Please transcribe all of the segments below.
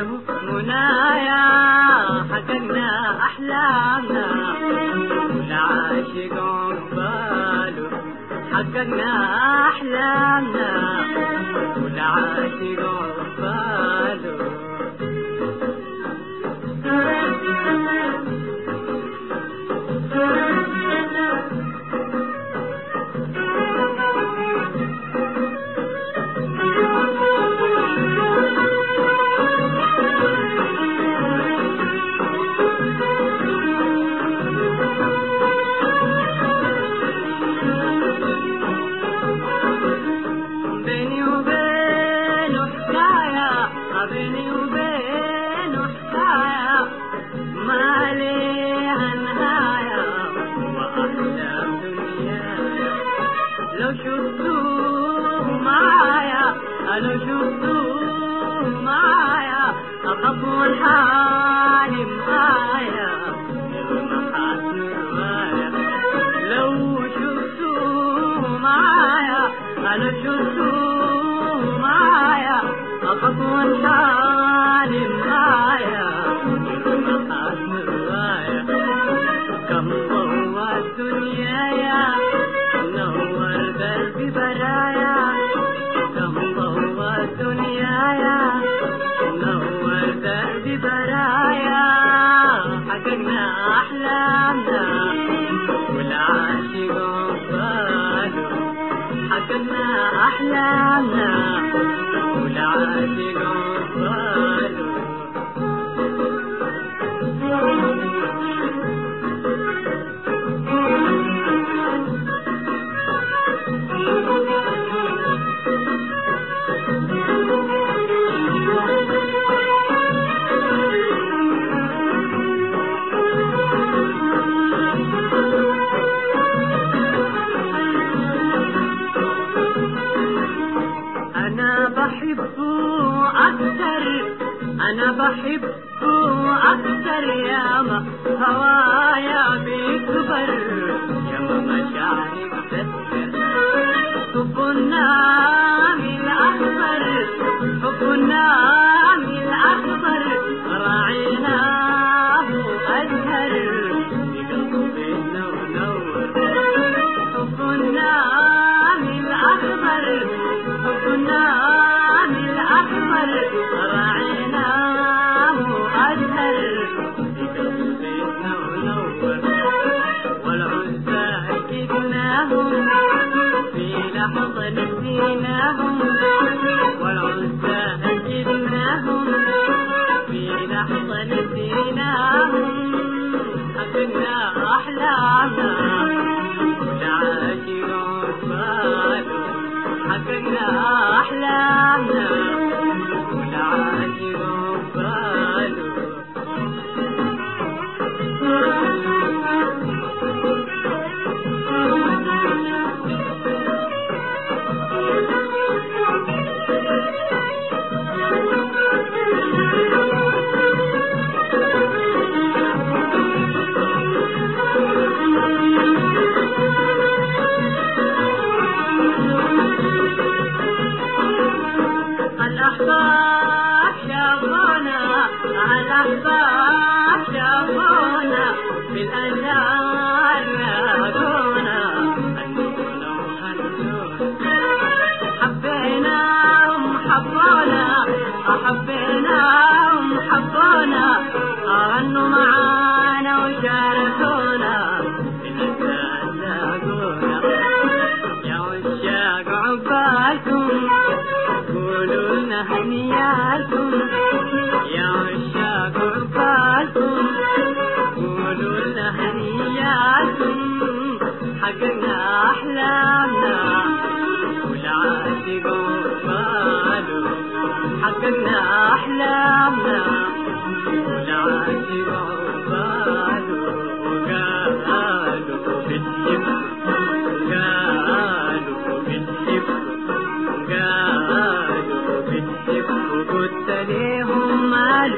له منايا حققنا أحلامنا والعاشق عقباله حققنا أحلامنا والعاشق عقباله بيني وبينه حكاية بيني وبينه حكاية ما ليها نهاية وأحلام دنيايا لو شفتوه معايا لو شفتوه معايا أخاف الحالي معايا المحاسن رواية لو شفتوه معايا أنا شفتوه معايا أخاف الحالي معايا المحاسن رواية كم ضوى الدنيا يا نور قلبي برايا كم ضوى الدنيا يا نور قلبي برايا حققنا أحلامنا والعاشق عقباله حققنا أحلامنا والعاشق عقباله أنا بحبه أكثر أنا بحبه أكثر يا ما هوايا بيكبر يا ما مشاعري بتذكر حب النام الأخضر حب النام الأخضر راعيناه أزهر بقلبي نور حب النام الأخضر حب النام الأخضر راعيناه أزهر بقلبي نور والعزى كدناهم في لحظة نسيناهم والعزى كدناهم في لحظة نسيناهم حققنا أحلامنا والعاشق عقباله حققنا أحلامنا والعاشق عقباله الأحباب شافونا الأحباب شافونا في الأنهار راقونا هنونا وهنونا حبيناهم حبونا حبيناهم حبونا غنوا معانا وشاركونا في الأنهار راقونا يا عشاق عقبالكم قولوا لنا هنيالكم يا عشاق عقبالكم قولوا لنا هنيالكم حققنا أحلامنا والعاشق عقباله حققنا أحلامنا والعاشق عقباله وقالوا بنحب قالوا بنحب قالوا بنحب وقلت ليهم مال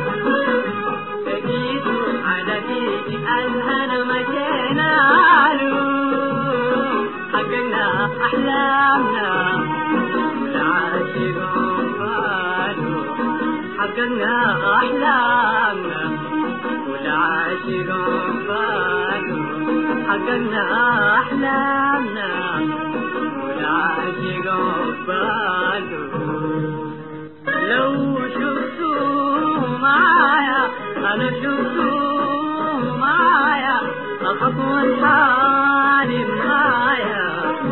لقيتوا على بيدي الهنا مشينا له حققنا أحلامنا والعاشق عقباله حققنا أحلامنا والعاشق باله حققنا أحلامنا والعاشق باله لو شفتوا معايا أنا شفتوا معايا أخطوة حالي معايا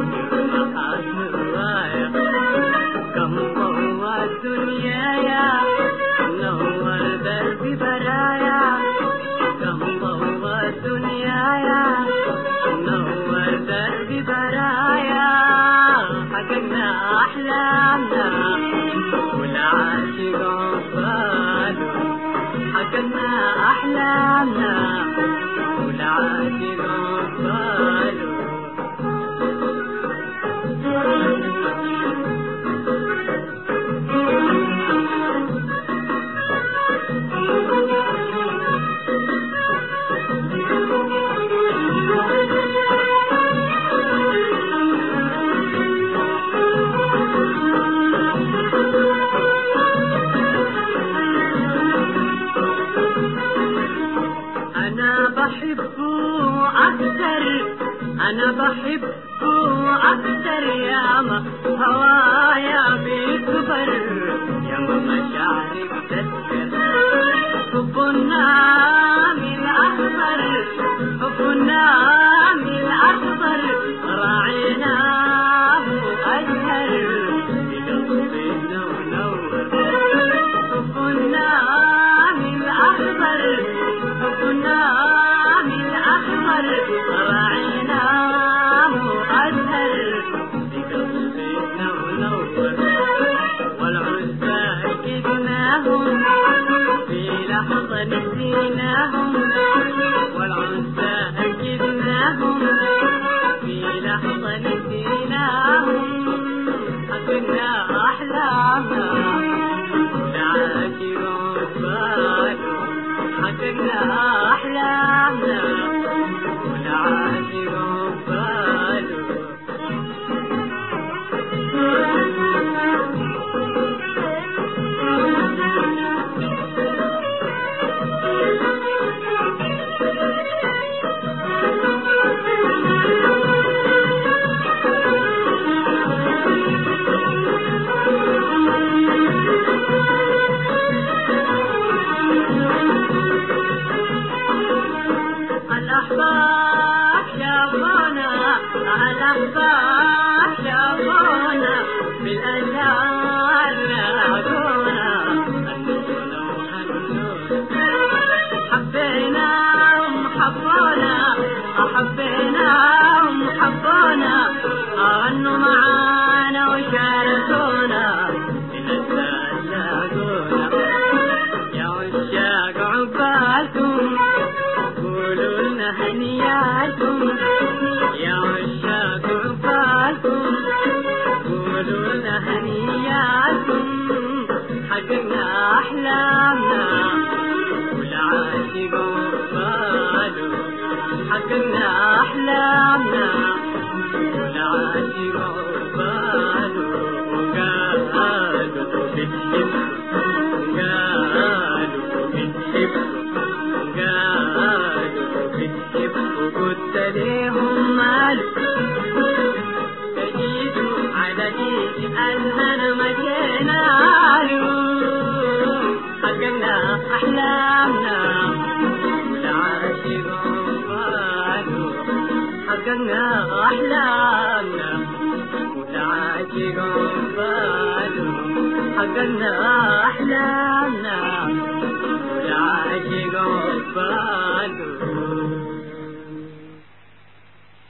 معايا كم قوة الدنيا يا نور دربي برايا كم قوة الدنيا يا نور دربي برايا حققنا أحلامنا والعاشق باله حققنا أحلامنا والعاشق باله أنا بحبه أكتر أنا بحبه أكتر يا ما هوايا بيكبر يا ما مشاعري بتسكر حبنا من الأخضر حبنا من الأخضر راعيناه أزهر بقلبنا ونور حبنا من الأخضر حبنا من الأخضر راعيناه أزهر بقلبنا ونور والعزى كدناهم في لحظة نسيناهم والعزى كدناهم في لحظة نسيناهم حققنا أحلامنا العاشق باله حققنا أحلامنا والعاشق باله الأحباب شافونا الأحباب شافونا بالأشجار لاقونا هنونا وهنونا حبيناهم حبونا حبيناهم حبونا غنوا معانا وشاركونا بالأشجار لاقونا يا عشاق عقبالكم قولوا لنا هنياتكم يا عشاق عقبالكم قولوا لنا هنياتكم حققنا أحلامنا والعاشق عقباله حققنا أحلامنا والعاشق عقباله وقالوا بتحب قالوا بتحب قالوا بتحب وقلت ليهم مالك تجيدوا على جيد أننا مجينا حققنا أحلامنا والعاشق قالوا حققنا أحلامنا والعاشق قالوا حققنا أحلامنا